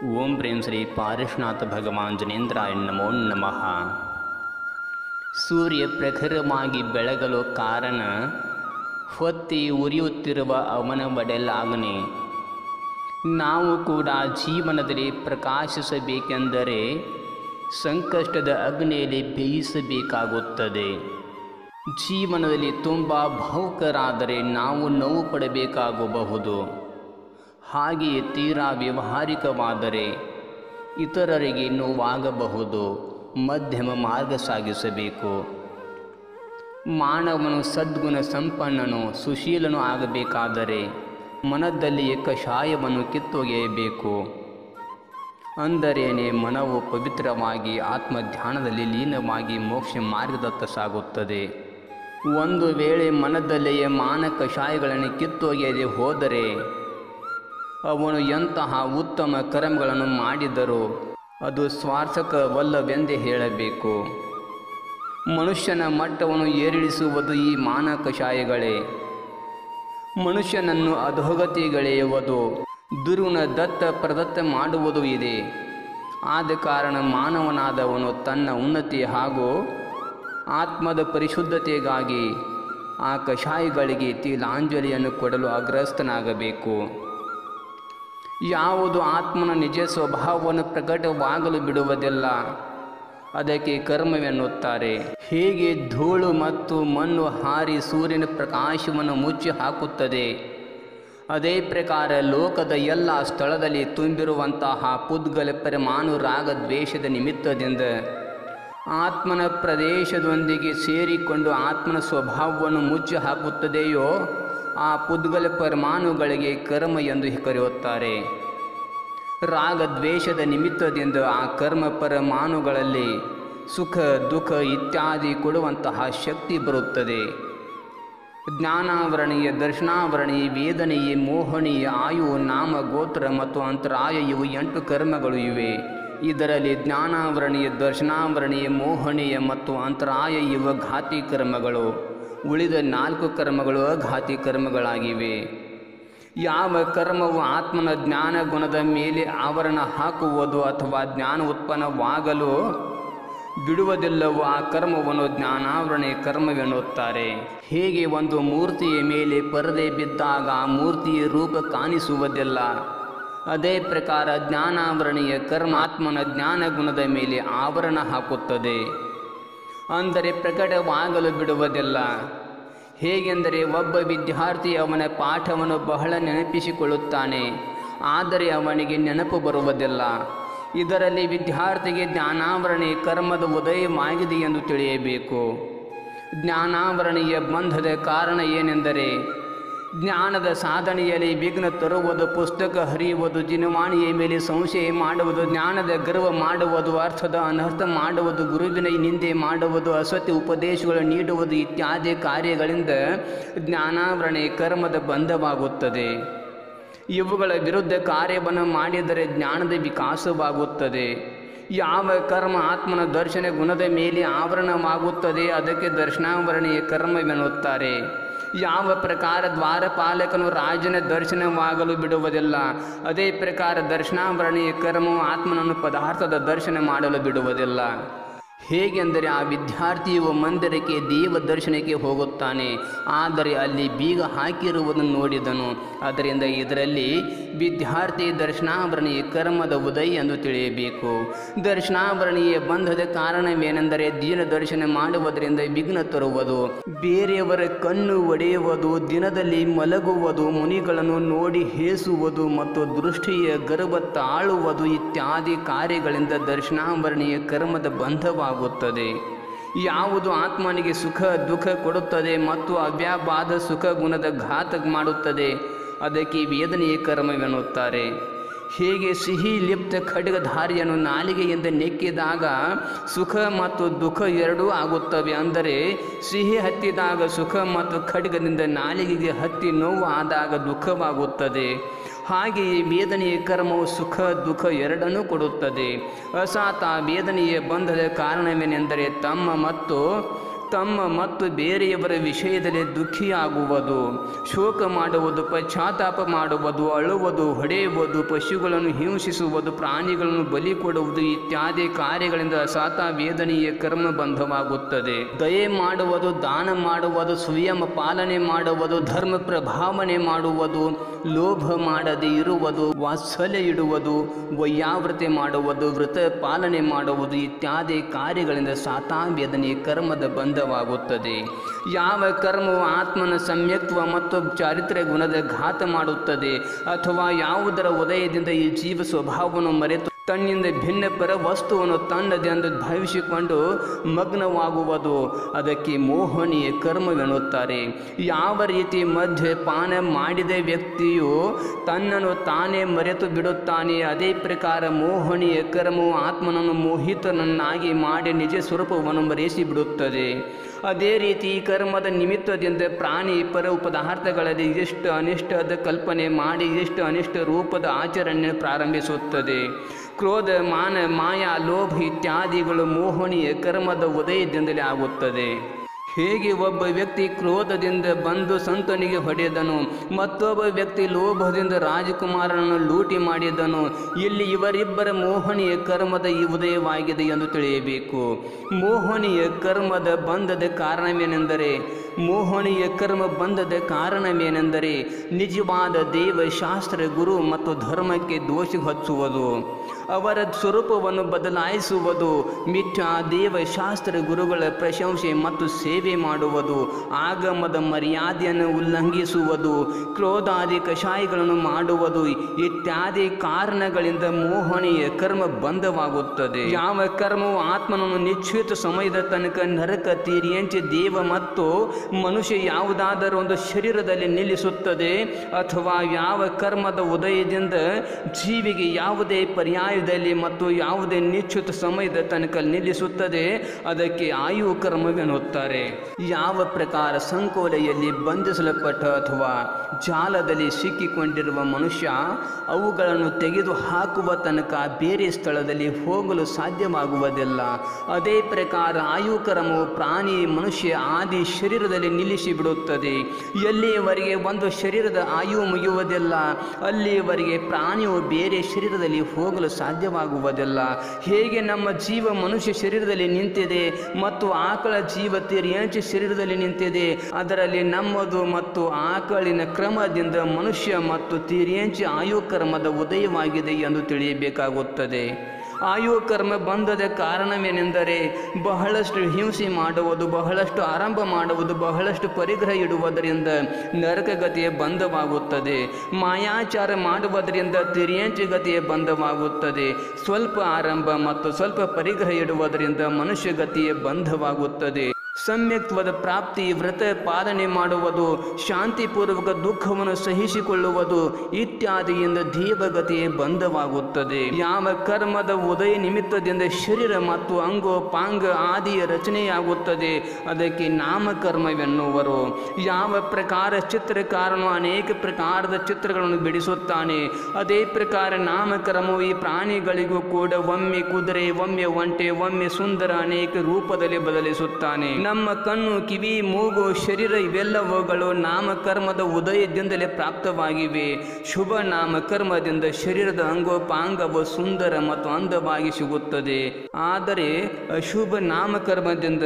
ಓಂ ಪ್ರೇಂ ಶ್ರೀ ಪಾರಿಶ್ನಾಥ ಭಗವಾನ್ ಜನೇಂದ್ರಾಯ ನಮೋ ನಮಃ ಸೂರ್ಯ ಪ್ರಖರವಾಗಿ ಬೆಳಗಲು ಕಾರಣ ಹೊತ್ತಿ ಉರಿಯುತ್ತಿರುವ ಅವನ ಒಡೆಲಾಗನೆ ನಾವು ಕೂಡ ಜೀವನದಲ್ಲಿ ಪ್ರಕಾಶಿಸಬೇಕೆಂದರೆ ಸಂಕಷ್ಟದ ಅಗ್ನಿಯಲ್ಲಿ ಬೇಯಿಸಬೇಕಾಗುತ್ತದೆ ಜೀವನದಲ್ಲಿ ತುಂಬ ಭಾವುಕರಾದರೆ ನಾವು ನೋವು ಪಡಬೇಕಾಗಬಹುದು ಹಾಗೆಯೇ ತೀರಾ ವ್ಯಾವಹಾರಿಕವಾದರೆ ಇತರರಿಗೆ ನೋವಾಗಬಹುದು ಮಧ್ಯಮ ಮಾರ್ಗ ಸಾಗಿಸಬೇಕು ಮಾನವನು ಸದ್ಗುಣ ಸಂಪನ್ನನು ಸುಶೀಲನು ಆಗಬೇಕಾದರೆ ಮನದಲ್ಲಿಯೇ ಕಷಾಯವನ್ನು ಕಿತ್ತೊಗೆಯಬೇಕು ಅಂದರೇನೆ ಮನವು ಪವಿತ್ರವಾಗಿ ಆತ್ಮಧ್ಯಾನದಲ್ಲಿ ಲೀನವಾಗಿ ಮೋಕ್ಷ ಮಾರ್ಗದತ್ತ ಸಾಗುತ್ತದೆ ಒಂದು ವೇಳೆ ಮನದಲ್ಲಿಯೇ ಮಾನ ಕಷಾಯಗಳನ್ನು ಕಿತ್ತೊಗೆಯದೆ ಹೋದರೆ ಅವನು ಎಂತಹ ಉತ್ತಮ ಕರ್ಮಗಳನ್ನು ಮಾಡಿದರೂ ಅದು ಸ್ವಾರ್ಥಕವಲ್ಲವೆಂದೇ ಹೇಳಬೇಕು ಮನುಷ್ಯನ ಮಟ್ಟವನ್ನು ಏರಿಳಿಸುವುದು ಈ ಮಾನ ಕಷಾಯಗಳೇ ಮನುಷ್ಯನನ್ನು ಅಧೋಗತಿಗಳೆಯುವುದು ದುರುಣ ದತ್ತ ಪ್ರದತ್ತ ಮಾಡುವುದು ಇದೆ ಆದ ಕಾರಣ ಮಾನವನಾದವನು ತನ್ನ ಉನ್ನತಿ ಹಾಗೂ ಆತ್ಮದ ಪರಿಶುದ್ಧತೆಗಾಗಿ ಆ ಕಷಾಯಗಳಿಗೆ ತಿಲಾಂಜಲಿಯನ್ನು ಕೊಡಲು ಅಗ್ರಸ್ತನಾಗಬೇಕು ಯಾವುದು ಆತ್ಮನ ನಿಜ ಸ್ವಭಾವವನ್ನು ಪ್ರಕಟವಾಗಲು ಬಿಡುವುದಿಲ್ಲ ಅದಕ್ಕೆ ಕರ್ಮವೆನ್ನುತ್ತಾರೆ ಹೇಗೆ ಧೂಳು ಮತ್ತು ಮಣ್ಣು ಹಾರಿ ಸೂರ್ಯನ ಪ್ರಕಾಶವನ್ನು ಮುಚ್ಚಿ ಹಾಕುತ್ತದೆ ಅದೇ ಪ್ರಕಾರ ಲೋಕದ ಎಲ್ಲ ಸ್ಥಳದಲ್ಲಿ ತುಂಬಿರುವಂತಹ ಪುದ್ಗಲ ಪರಮಾಣು ರಾಗ ದ್ವೇಷದ ನಿಮಿತ್ತದಿಂದ ಆತ್ಮನ ಪ್ರದೇಶದೊಂದಿಗೆ ಸೇರಿಕೊಂಡು ಆತ್ಮನ ಸ್ವಭಾವವನ್ನು ಮುಚ್ಚಿ ಹಾಕುತ್ತದೆಯೋ ಆ ಪುದ್ಗಲ ಪರಮಾಣುಗಳಿಗೆ ಕರ್ಮ ಎಂದು ಕರೆಯುತ್ತಾರೆ ರಾಗ ದ್ವೇಷದ ನಿಮಿತ್ತದಿಂದ ಆ ಕರ್ಮ ಪರಮಾಣುಗಳಲ್ಲಿ ಸುಖ ದುಃಖ ಇತ್ಯಾದಿ ಕೊಡುವಂತಹ ಶಕ್ತಿ ಬರುತ್ತದೆ ಜ್ಞಾನಾವರಣೀಯ ದರ್ಶನಾವರಣೀಯ ವೇದನೆಯ ಮೋಹನೀಯ ಆಯು ನಾಮ ಗೋತ್ರ ಮತ್ತು ಅಂತರಾಯ ಇವು ಎಂಟು ಕರ್ಮಗಳು ಇವೆ ಇದರಲ್ಲಿ ಜ್ಞಾನಾವರಣೀಯ ದರ್ಶನಾವರಣೀಯ ಮೋಹನೀಯ ಮತ್ತು ಅಂತರಾಯ ಇವ ಘಾತಿ ಕರ್ಮಗಳು ಉಳಿದ ನಾಲ್ಕು ಕರ್ಮಗಳು ಅಘಾತಿ ಕರ್ಮಗಳಾಗಿವೆ ಯಾವ ಕರ್ಮವು ಆತ್ಮನ ಜ್ಞಾನ ಗುಣದ ಮೇಲೆ ಆವರಣ ಹಾಕುವುದು ಅಥವಾ ಜ್ಞಾನ ಉತ್ಪನ್ನವಾಗಲು ಬಿಡುವುದಿಲ್ಲವೋ ಆ ಕರ್ಮವನ್ನು ಜ್ಞಾನಾವರಣೆ ಕರ್ಮವೆನ್ನುತ್ತಾರೆ ಹೇಗೆ ಒಂದು ಮೂರ್ತಿಯ ಮೇಲೆ ಪರದೆ ಬಿದ್ದಾಗ ಆ ಮೂರ್ತಿಯ ರೂಪ ಕಾಣಿಸುವುದಿಲ್ಲ ಅದೇ ಪ್ರಕಾರ ಜ್ಞಾನಾವರಣೀಯ ಕರ್ಮ ಆತ್ಮನ ಜ್ಞಾನ ಗುಣದ ಮೇಲೆ ಆವರಣ ಹಾಕುತ್ತದೆ ಅಂದರೆ ಪ್ರಕಟವಾಗಲು ಬಿಡುವುದಿಲ್ಲ ಹೇಗೆಂದರೆ ಒಬ್ಬ ವಿದ್ಯಾರ್ಥಿ ಅವನ ಪಾಠವನ್ನು ಬಹಳ ನೆನಪಿಸಿಕೊಳ್ಳುತ್ತಾನೆ ಆದರೆ ಅವನಿಗೆ ನೆನಪು ಬರುವುದಿಲ್ಲ ಇದರಲ್ಲಿ ವಿದ್ಯಾರ್ಥಿಗೆ ಜ್ಞಾನಾವರಣೆ ಕರ್ಮದ ಉದಯವಾಗಿದೆ ಎಂದು ತಿಳಿಯಬೇಕು ಜ್ಞಾನಾವರಣೆಯ ಬಂಧದ ಕಾರಣ ಏನೆಂದರೆ ಜ್ಞಾನದ ಸಾಧನೆಯಲ್ಲಿ ವಿಘ್ನ ತರುವುದು ಪುಸ್ತಕ ಹರಿಯುವುದು ದಿನವಾಣಿಯ ಮೇಲೆ ಸಂಶಯ ಮಾಡುವುದು ಜ್ಞಾನದ ಗರ್ವ ಮಾಡುವುದು ಅರ್ಥದ ಅನರ್ಥ ಮಾಡುವುದು ಗುರುವಿನ ನಿಂದೆ ಮಾಡುವುದು ಅಸತ್ಯ ಉಪದೇಶಗಳು ನೀಡುವುದು ಇತ್ಯಾದಿ ಕಾರ್ಯಗಳಿಂದ ಜ್ಞಾನಾವರಣೆ ಕರ್ಮದ ಬಂಧವಾಗುತ್ತದೆ ಇವುಗಳ ವಿರುದ್ಧ ಕಾರ್ಯವನ್ನು ಮಾಡಿದರೆ ಜ್ಞಾನದ ವಿಕಾಸವಾಗುತ್ತದೆ ಯಾವ ಕರ್ಮ ಆತ್ಮನ ದರ್ಶನ ಗುಣದ ಮೇಲೆ ಆವರಣವಾಗುತ್ತದೆ ಅದಕ್ಕೆ ದರ್ಶನಾವರಣೆಯ ಕರ್ಮವೆನ್ನುತ್ತಾರೆ ಯಾವ ಪ್ರಕಾರ ದ್ವಾರಪಾಲಕನು ರಾಜನ ದರ್ಶನವಾಗಲು ಬಿಡುವುದಿಲ್ಲ ಅದೇ ಪ್ರಕಾರ ದರ್ಶನಾವರಣೆಯ ಕರ್ಮವು ಆತ್ಮನನ್ನು ಪದಾರ್ಥದ ದರ್ಶನ ಮಾಡಲು ಬಿಡುವುದಿಲ್ಲ ಹೇಗೆಂದರೆ ಆ ವಿದ್ಯಾರ್ಥಿಯು ಮಂದಿರಕ್ಕೆ ದೇವ ದರ್ಶನಕ್ಕೆ ಹೋಗುತ್ತಾನೆ ಆದರೆ ಅಲ್ಲಿ ಬೀಗ ಹಾಕಿರುವುದನ್ನು ನೋಡಿದನು ಅದರಿಂದ ಇದರಲ್ಲಿ ವಿದ್ಯಾರ್ಥಿ ದರ್ಶನಾವರಣೀಯ ಕರ್ಮದ ಉದಯ ಎಂದು ತಿಳಿಯಬೇಕು ದರ್ಶನಾವರಣೀಯ ಬಂಧದ ಕಾರಣವೇನೆಂದರೆ ದೀನ ದರ್ಶನ ಮಾಡುವುದರಿಂದ ವಿಘ್ನ ತರುವುದು ಬೇರೆಯವರ ಕಣ್ಣು ಒಡೆಯುವುದು ದಿನದಲ್ಲಿ ಮಲಗುವುದು ಮುನಿಗಳನ್ನು ನೋಡಿ ಹೇಸುವುದು ಮತ್ತು ದೃಷ್ಟಿಯ ಗರ್ಭ ತಾಳುವುದು ಇತ್ಯಾದಿ ಕಾರ್ಯಗಳಿಂದ ದರ್ಶನಾವರಣೀಯ ಕರ್ಮದ ಬಂಧವಾಗುತ್ತದೆ ಯಾವುದು ಆತ್ಮನಿಗೆ ಸುಖ ದುಃಖ ಕೊಡುತ್ತದೆ ಮತ್ತು ಅವ್ಯಾಪಾದ ಸುಖ ಗುಣದ ಘಾತ ಮಾಡುತ್ತದೆ ಅದಕ್ಕೆ ವೇದನೆಯ ಕರ್ಮವೆನ್ನುತ್ತಾರೆ ಹೇಗೆ ಸಿಹಿ ಲಿಪ್ತ ಖಡ್ಗಧಾರಿಯನ್ನು ನಾಲಿಗೆಯಿಂದ ನೆಕ್ಕಿದಾಗ ಸುಖ ಮತ್ತು ದುಃಖ ಎರಡೂ ಆಗುತ್ತವೆ ಅಂದರೆ ಸಿಹಿ ಹತ್ತಿದಾಗ ಸುಖ ಮತ್ತು ಖಡ್ಗದಿಂದ ನಾಲಿಗೆಗೆ ಹತ್ತಿ ನೋವು ಆದಾಗ ದುಃಖವಾಗುತ್ತದೆ ಹಾಗೆಯೇ ವೇದನೆಯ ಕರ್ಮವು ಸುಖ ದುಃಖ ಎರಡನ್ನೂ ಕೊಡುತ್ತದೆ ಅಸಾತ ವೇದನೆಯ ಬಂಧದ ಕಾರಣವೇನೆಂದರೆ ತಮ್ಮ ಮತ್ತು ತಮ್ಮ ಮತ್ತು ಬೇರೆಯವರ ವಿಷಯದಲ್ಲಿ ದುಃಖಿಯಾಗುವುದು ಶೋಕ ಮಾಡುವುದು ಪಶ್ಚಾತ್ತಾಪ ಮಾಡುವುದು ಅಳುವುದು ಹೊಡೆಯುವುದು ಪಶುಗಳನ್ನು ಹಿಂಸಿಸುವುದು ಪ್ರಾಣಿಗಳನ್ನು ಬಲಿ ಕೊಡುವುದು ಇತ್ಯಾದಿ ಕಾರ್ಯಗಳಿಂದ ಸಾತ ವೇದನೆಯ ಕರ್ಮ ಬಂಧವಾಗುತ್ತದೆ ದಯೆ ಮಾಡುವುದು ದಾನ ಮಾಡುವುದು ಸಂಯಮ ಪಾಲನೆ ಮಾಡುವುದು ಧರ್ಮ ಪ್ರಭಾವನೆ ಮಾಡುವುದು ಲೋಭ ಮಾಡದೆ ಇರುವುದು ವಾತ್ಸಲ್ಯ ಇಡುವುದು ವೈಯಾವೃತೆ ಮಾಡುವುದು ವೃತ ಪಾಲನೆ ಮಾಡುವುದು ಇತ್ಯಾದಿ ಕಾರ್ಯಗಳಿಂದ ಸಾತಾವೇದನೆಯ ಕರ್ಮದ ಬಂಧವಾಗುತ್ತದೆ ಯಾವ ಕರ್ಮವು ಆತ್ಮನ ಸಮ್ಯಕ್ತ್ವ ಮತ್ತು ಚಾರಿತ್ರ್ಯ ಗುಣದ ಘಾತ ಮಾಡುತ್ತದೆ ಅಥವಾ ಯಾವುದರ ಉದಯದಿಂದ ಈ ಜೀವ ಸ್ವಭಾವವನ್ನು ಮರೆತು ತನ್ನಿಂದ ಭಿನ್ನ ಪರ ವಸ್ತುವನ್ನು ತನ್ನದೆಂದು ಭಾವಿಸಿಕೊಂಡು ಮಗ್ನವಾಗುವುದು ಅದಕ್ಕೆ ಮೋಹನೀಯ ಕರ್ಮವೆನ್ನುತ್ತಾರೆ ಯಾವ ರೀತಿ ಮದ್ಯಪಾನ ಮಾಡಿದ ವ್ಯಕ್ತಿಯು ತನ್ನನ್ನು ತಾನೇ ಮರೆತು ಬಿಡುತ್ತಾನೆ ಅದೇ ಪ್ರಕಾರ ಮೋಹನೀಯ ಕರ್ಮವು ಆತ್ಮನನ್ನು ಮೋಹಿತನನ್ನಾಗಿ ಮಾಡಿ ನಿಜ ಸ್ವರೂಪವನ್ನು ಮರೆಸಿ ಬಿಡುತ್ತದೆ ಅದೇ ರೀತಿ ಈ ಕರ್ಮದ ನಿಮಿತ್ತದಿಂದ ಪ್ರಾಣಿ ಪರ ಪದಾರ್ಥಗಳಲ್ಲಿ ಎಷ್ಟು ಅನಿಷ್ಟದ ಕಲ್ಪನೆ ಮಾಡಿ ಎಷ್ಟು ಅನಿಷ್ಟ ರೂಪದ ಆಚರಣೆ ಪ್ರಾರಂಭಿಸುತ್ತದೆ ಕ್ರೋಧ ಮಾನ ಮಾಯಾ ಲೋಭ ಇತ್ಯಾದಿಗಳು ಮೋಹನೀಯ ಕರ್ಮದ ಉದಯದಿಂದಲೇ ಆಗುತ್ತದೆ ಹೇಗೆ ಒಬ್ಬ ವ್ಯಕ್ತಿ ಕ್ರೋಧದಿಂದ ಬಂದು ಸಂತನಿಗೆ ಹೊಡೆದನು ಮತ್ತೊಬ್ಬ ವ್ಯಕ್ತಿ ಲೋಭದಿಂದ ರಾಜಕುಮಾರನನ್ನು ಲೂಟಿ ಮಾಡಿದನು ಇಲ್ಲಿ ಇವರಿಬ್ಬರ ಮೋಹನೀಯ ಕರ್ಮದ ಈ ಉದಯವಾಗಿದೆ ಎಂದು ತಿಳಿಯಬೇಕು ಮೋಹನೀಯ ಕರ್ಮದ ಬಂಧದ ಕಾರಣವೇನೆಂದರೆ ಮೋಹನೀಯ ಕರ್ಮ ಬಂಧದ ಕಾರಣವೇನೆಂದರೆ ನಿಜವಾದ ದೇವ ಶಾಸ್ತ್ರ ಗುರು ಮತ್ತು ಧರ್ಮಕ್ಕೆ ದೋಷ ಹಚ್ಚುವುದು ಅವರ ಸ್ವರೂಪವನ್ನು ಬದಲಾಯಿಸುವುದು ಮಿಥ್ಯಾ ದೇವ ಶಾಸ್ತ್ರ ಗುರುಗಳ ಪ್ರಶಂಸೆ ಮತ್ತು ಸೇವೆ ಮಾಡುವುದು ಆಗಮದ ಮರ್ಯಾದೆಯನ್ನು ಉಲ್ಲಂಘಿಸುವುದು ಕ್ರೋಧಾದಿ ಕಷಾಯಗಳನ್ನು ಮಾಡುವುದು ಇತ್ಯಾದಿ ಕಾರಣಗಳಿಂದ ಮೋಹನೀಯ ಕರ್ಮ ಬಂಧವಾಗುತ್ತದೆ ಯಾವ ಕರ್ಮವು ಆತ್ಮನನ್ನು ನಿಶ್ಚಿತ ಸಮಯದ ತನಕ ನರಕ ತೀರಿಯಂಚೆ ದೇವ ಮತ್ತು ಮನುಷ್ಯ ಯಾವುದಾದರೂ ಒಂದು ಶರೀರದಲ್ಲಿ ನಿಲ್ಲಿಸುತ್ತದೆ ಅಥವಾ ಯಾವ ಕರ್ಮದ ಉದಯದಿಂದ ಜೀವಿಗೆ ಯಾವುದೇ ಪರ್ಯಾಯದಲ್ಲಿ ಮತ್ತು ಯಾವುದೇ ನಿಶ್ಚಿತ ಸಮಯದ ತನಕ ನಿಲ್ಲಿಸುತ್ತದೆ ಅದಕ್ಕೆ ಆಯು ಕರ್ಮವೆನ್ನುತ್ತಾರೆ ಯಾವ ಪ್ರಕಾರ ಸಂಕೋಲೆಯಲ್ಲಿ ಬಂಧಿಸಲ್ಪಟ್ಟ ಅಥವಾ ಜಾಲದಲ್ಲಿ ಸಿಕ್ಕಿಕೊಂಡಿರುವ ಮನುಷ್ಯ ಅವುಗಳನ್ನು ತೆಗೆದು ಹಾಕುವ ತನಕ ಬೇರೆ ಸ್ಥಳದಲ್ಲಿ ಹೋಗಲು ಸಾಧ್ಯವಾಗುವುದಿಲ್ಲ ಅದೇ ಪ್ರಕಾರ ಆಯು ಕರ್ಮವು ಪ್ರಾಣಿ ಮನುಷ್ಯ ಆದಿ ಶರೀರದಲ್ಲಿ ನಿಲ್ಲಿಸಿ ಬಿಡುತ್ತದೆ ಎಲ್ಲಿಯವರೆಗೆ ಒಂದು ಶರೀರದ ಆಯು ಮುಗಿಯುವುದಿಲ್ಲ ಅಲ್ಲಿಯವರೆಗೆ ಪ್ರಾಣಿಯು ಬೇರೆ ಶರೀರದಲ್ಲಿ ಹೋಗಲು ಸಾಧ್ಯವಾಗುವುದಿಲ್ಲ ಹೇಗೆ ನಮ್ಮ ಜೀವ ಮನುಷ್ಯ ಶರೀರದಲ್ಲಿ ನಿಂತಿದೆ ಮತ್ತು ಆಕಳ ಜೀವ ತಿರಿಯಂಚ ಶರೀರದಲ್ಲಿ ನಿಂತಿದೆ ಅದರಲ್ಲಿ ನಮ್ಮದು ಮತ್ತು ಆಕಳಿನ ಕ್ರಮದಿಂದ ಮನುಷ್ಯ ಮತ್ತು ತಿರಿಯಂಚ ಆಯು ಕರ್ಮದ ಉದಯವಾಗಿದೆ ಎಂದು ತಿಳಿಯಬೇಕಾಗುತ್ತದೆ ಆಯು ಕರ್ಮ ಬಂಧದ ಕಾರಣವೇನೆಂದರೆ ಬಹಳಷ್ಟು ಹಿಂಸೆ ಮಾಡುವುದು ಬಹಳಷ್ಟು ಆರಂಭ ಮಾಡುವುದು ಬಹಳಷ್ಟು ಪರಿಗ್ರಹ ಇಡುವುದರಿಂದ ನರಕಗತಿಯ ಬಂಧವಾಗುತ್ತದೆ ಮಾಯಾಚಾರ ಮಾಡುವುದರಿಂದ ತಿರಿಯಂಚು ಗತಿಯ ಬಂಧವಾಗುತ್ತದೆ ಸ್ವಲ್ಪ ಆರಂಭ ಮತ್ತು ಸ್ವಲ್ಪ ಪರಿಗ್ರಹ ಇಡುವುದರಿಂದ ಮನುಷ್ಯ ಗತಿಯ ಬಂಧವಾಗುತ್ತದೆ ಸಮ್ಯಕ್ತ್ವದ ಪ್ರಾಪ್ತಿ ವ್ರತ ಪಾಲನೆ ಮಾಡುವುದು ಶಾಂತಿಪೂರ್ವಕ ದುಃಖವನ್ನು ಸಹಿಸಿಕೊಳ್ಳುವುದು ಇತ್ಯಾದಿಯಿಂದ ದೇವಗತಿಯೇ ಬಂಧವಾಗುತ್ತದೆ ಯಾವ ಕರ್ಮದ ಉದಯ ನಿಮಿತ್ತದಿಂದ ಶರೀರ ಮತ್ತು ಅಂಗೋಪಾಂಗ ಆದಿಯ ರಚನೆಯಾಗುತ್ತದೆ ಅದಕ್ಕೆ ನಾಮಕರ್ಮವೆನ್ನುವರು ಯಾವ ಪ್ರಕಾರ ಚಿತ್ರಕಾರನು ಅನೇಕ ಪ್ರಕಾರದ ಚಿತ್ರಗಳನ್ನು ಬಿಡಿಸುತ್ತಾನೆ ಅದೇ ಪ್ರಕಾರ ನಾಮಕರ್ಮವು ಈ ಪ್ರಾಣಿಗಳಿಗೂ ಕೂಡ ಒಮ್ಮೆ ಕುದುರೆ ಒಮ್ಮೆ ಒಂಟೆ ಒಮ್ಮೆ ಸುಂದರ ಅನೇಕ ರೂಪದಲ್ಲಿ ಬದಲಿಸುತ್ತಾನೆ ನಮ್ಮ ಕಣ್ಣು ಕಿವಿ ಮೂಗು ಶರೀರ ಇವೆಲ್ಲವುಗಳು ನಾಮಕರ್ಮದ ಉದಯದಿಂದಲೇ ಪ್ರಾಪ್ತವಾಗಿವೆ ಶುಭ ನಾಮಕರ್ಮದಿಂದ ಶರೀರದ ಅಂಗೋಪಾಂಗವು ಸುಂದರ ಮತ್ತು ಅಂದವಾಗಿ ಸಿಗುತ್ತದೆ ಆದರೆ ಅಶುಭ ನಾಮಕರ್ಮದಿಂದ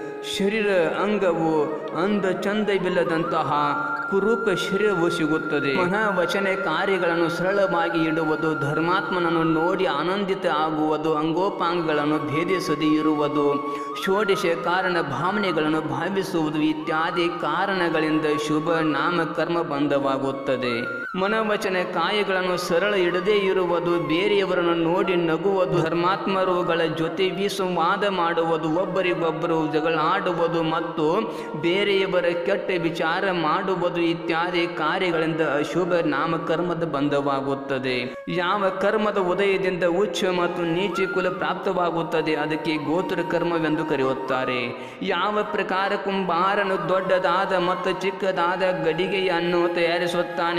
ಶರೀರ ಅಂಗವು ಅಂದ ಚಂದವಿಲ್ಲದಂತಹ ಕುರೂಪ ಶರೀರವು ಸಿಗುತ್ತದೆ ಮನಃ ವಚನ ಕಾರ್ಯಗಳನ್ನು ಸರಳವಾಗಿ ಇಡುವುದು ಧರ್ಮಾತ್ಮನನ್ನು ನೋಡಿ ಆನಂದಿತ ಆಗುವುದು ಅಂಗೋಪಾಂಗಗಳನ್ನು ಭೇದಿಸದೆ ಇರುವುದು ಷೋಡಶ ಕಾರಣ ಭಾವನೆಗಳನ್ನು ಭಾವಿಸುವುದು ಇತ್ಯಾದಿ ಕಾರಣಗಳಿಂದ ಶುಭ ನಾಮಕರ್ಮ ಬಂಧವಾಗುತ್ತದೆ ಮನವಚನ ಕಾಯಗಳನ್ನು ಸರಳ ಇಡದೇ ಇರುವುದು ಬೇರೆಯವರನ್ನು ನೋಡಿ ನಗುವುದು ಧರ್ಮಾತ್ಮರುಗಳ ಜೊತೆ ವಿಸಂವಾದ ಮಾಡುವುದು ಒಬ್ಬರಿಗೊಬ್ಬರು ಜಗಳಾಡುವುದು ಮತ್ತು ಬೇರೆಯವರ ಕೆಟ್ಟ ವಿಚಾರ ಮಾಡುವುದು ಇತ್ಯಾದಿ ಕಾರ್ಯಗಳಿಂದ ಅಶುಭ ನಾಮಕರ್ಮದ ಬಂಧವಾಗುತ್ತದೆ ಯಾವ ಕರ್ಮದ ಉದಯದಿಂದ ಉಚ್ಚ ಮತ್ತು ನೀಚ ಕುಲ ಪ್ರಾಪ್ತವಾಗುತ್ತದೆ ಅದಕ್ಕೆ ಗೋತ್ರ ಕರ್ಮವೆಂದು ಕರೆಯುತ್ತಾರೆ ಯಾವ ಪ್ರಕಾರ ಕುಂಬಾರನು ದೊಡ್ಡದಾದ ಮತ್ತು ಚಿಕ್ಕದಾದ ಗಡಿಗೆಯನ್ನು ತಯಾರಿಸುತ್ತಾನೆ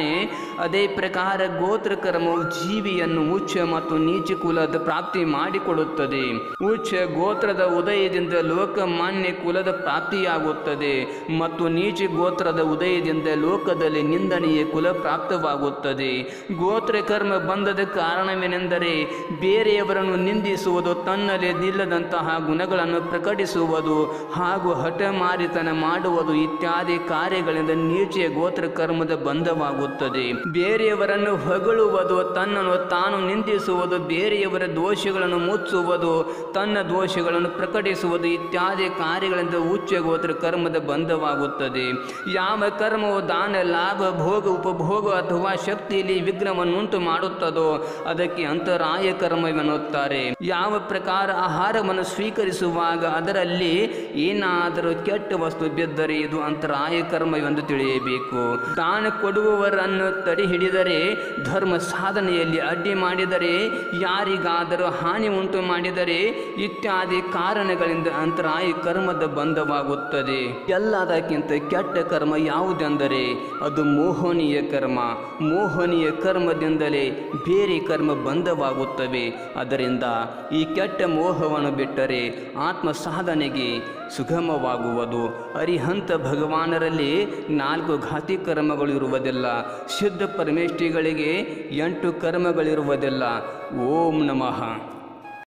ಅದೇ ಪ್ರಕಾರ ಗೋತ್ರ ಕರ್ಮವು ಜೀವಿಯನ್ನು ಉಚ್ಚ ಮತ್ತು ನೀಚ ಕುಲದ ಪ್ರಾಪ್ತಿ ಮಾಡಿಕೊಡುತ್ತದೆ ಉಚ್ಚ ಗೋತ್ರದ ಉದಯದಿಂದ ಲೋಕಮಾನ್ಯ ಕುಲದ ಪ್ರಾಪ್ತಿಯಾಗುತ್ತದೆ ಮತ್ತು ನೀಚ ಗೋತ್ರದ ಉದಯದಿಂದ ಲೋಕದಲ್ಲಿ ನಿಂದನೆಯ ಕುಲ ಪ್ರಾಪ್ತವಾಗುತ್ತದೆ ಗೋತ್ರ ಕರ್ಮ ಬಂಧದ ಕಾರಣವೇನೆಂದರೆ ಬೇರೆಯವರನ್ನು ನಿಂದಿಸುವುದು ತನ್ನಲ್ಲಿ ನಿಲ್ಲದಂತಹ ಗುಣಗಳನ್ನು ಪ್ರಕಟಿಸುವುದು ಹಾಗೂ ಹಠಮಾರಿತನ ಮಾಡುವುದು ಇತ್ಯಾದಿ ಕಾರ್ಯಗಳಿಂದ ನೀಚ ಗೋತ್ರ ಕರ್ಮದ ಬಂಧವಾಗುತ್ತದೆ ಬೇರೆಯವರನ್ನು ಹೊಗಳುವುದು ತನ್ನನ್ನು ತಾನು ನಿಂದಿಸುವುದು ಬೇರೆಯವರ ದೋಷಗಳನ್ನು ಮುಚ್ಚುವುದು ತನ್ನ ದೋಷಗಳನ್ನು ಪ್ರಕಟಿಸುವುದು ಇತ್ಯಾದಿ ಕಾರ್ಯಗಳಿಂದ ಉಚ್ಚ ಗೋತ್ರ ಕರ್ಮದ ಬಂಧವಾಗುತ್ತದೆ ಯಾವ ಕರ್ಮವು ದಾನ ಲಾಭ ಭೋಗ ಉಪಭೋಗ ಅಥವಾ ಶಕ್ತಿಯಲ್ಲಿ ವಿಘ್ನವನ್ನುಂಟು ಮಾಡುತ್ತದೋ ಅದಕ್ಕೆ ಅಂತರಾಯ ಕರ್ಮವೆನ್ನುತ್ತಾರೆ ಯಾವ ಪ್ರಕಾರ ಆಹಾರವನ್ನು ಸ್ವೀಕರಿಸುವಾಗ ಅದರಲ್ಲಿ ಏನಾದರೂ ಕೆಟ್ಟ ವಸ್ತು ಬಿದ್ದರೆ ಇದು ಅಂತರಾಯ ಕರ್ಮವೆಂದು ತಿಳಿಯಬೇಕು ದಾನ ಕೊಡುವವರನ್ನು ತಡೆ ಹಿಡಿದರೆ ಧರ್ಮ ಸಾಧನೆಯಲ್ಲಿ ಅಡ್ಡಿ ಮಾಡಿದರೆ ಯಾರಿಗಾದರೂ ಹಾನಿ ಉಂಟು ಮಾಡಿದರೆ ಇತ್ಯಾದಿ ಕಾರಣಗಳಿಂದ ಅಂತರಾಯ ಕರ್ಮದ ಬಂಧವಾಗುತ್ತದೆ ಎಲ್ಲದಕ್ಕಿಂತ ಕೆಟ್ಟ ಕರ್ಮ ಯಾವುದೆಂದರೆ ಅದು ಮೋಹನೀಯ ಕರ್ಮ ಮೋಹನೀಯ ಕರ್ಮದಿಂದಲೇ ಬೇರೆ ಕರ್ಮ ಬಂಧವಾಗುತ್ತವೆ ಅದರಿಂದ ಈ ಕೆಟ್ಟ ಮೋಹವನ್ನು ಬಿಟ್ಟರೆ ಆತ್ಮ ಸಾಧನೆಗೆ ಸುಗಮವಾಗುವುದು ಅರಿಹಂತ ಭಗವಾನರಲ್ಲಿ ನಾಲ್ಕು ಘಾತಿ ಕರ್ಮಗಳು ಇರುವುದಿಲ್ಲ ಶುದ್ಧ ಪರಮೇಷ್ಠಿಗಳಿಗೆ ಎಂಟು ಕರ್ಮಗಳಿರುವುದಿಲ್ಲ ಓಂ ನಮಃ